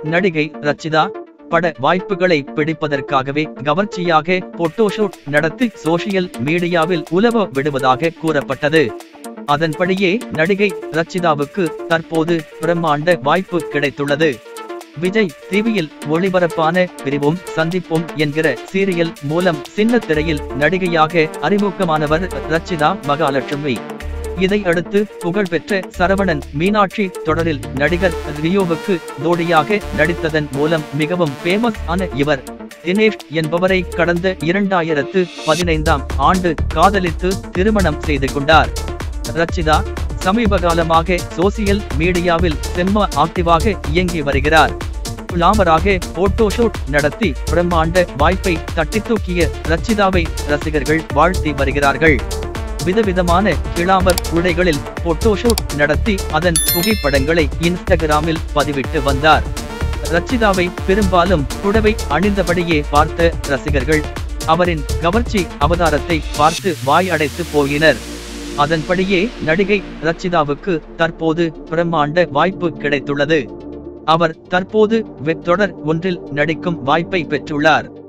நடிகை ரச்சிதா பட வாய்ப்புகளை பிடிப்பதற்காகவே கவர்ச்சியாக போட்டோஷூட் நடத்தி சோஷியல் மீடியாவில் உலவ விடுவதாக கூறப்பட்டது அதன்படியே நடிகை ரச்சிதாவுக்கு தற்போது பிரம்மாண்ட வாய்ப்பு கிடைத்துள்ளது விஜய் டிவியில் ஒளிபரப்பான பிரிவும் சந்திப்போம் என்கிற சீரியல் மூலம் சின்ன திரையில் நடிகையாக அறிமுகமானவர் ரச்சிதா மகாலட்சுமி இதை அடுத்து புகழ்பெற்ற சரவணன் மீனாட்சி தொடரில் நடிகர் ரியோவுக்கு ஜோடியாக நடித்ததன் மூலம் மிகவும் ஃபேமஸ் ஆன இவர் தினேஷ் என்பவரை கடந்த இரண்டாயிரத்து பதினைந்தாம் ஆண்டு காதலித்து திருமணம் செய்து கொண்டார் ரச்சிதா சமீப காலமாக சோசியல் மீடியாவில் செம்ம ஆக்டிவாக இயங்கி வருகிறார் கிளாமராக போட்டோஷூட் நடத்தி பிரம்மாண்ட வாய்ப்பை தட்டி தூக்கிய ரச்சிதாவை ரசிகர்கள் வாழ்த்தி வருகிறார்கள் விதவிதமான கிளாமர் உடைகளில் போட்டோஷூட் நடத்தி அதன் புகைப்படங்களை இன்ஸ்டாகிராமில் பதிவிட்டு வந்தார் ரச்சிதாவை பெரும்பாலும் புடவை அணிந்தபடியே பார்த்த ரசிகர்கள் அவரின் கவர்ச்சி அவதாரத்தை பார்த்து வாய் அடைத்து போயினர் அதன்படியே நடிகை ரச்சிதாவுக்கு தற்போது பிரம்மாண்ட வாய்ப்பு கிடைத்துள்ளது அவர் தற்போது வெப் தொடர் ஒன்றில் நடிக்கும் வாய்ப்பை பெற்றுள்ளார்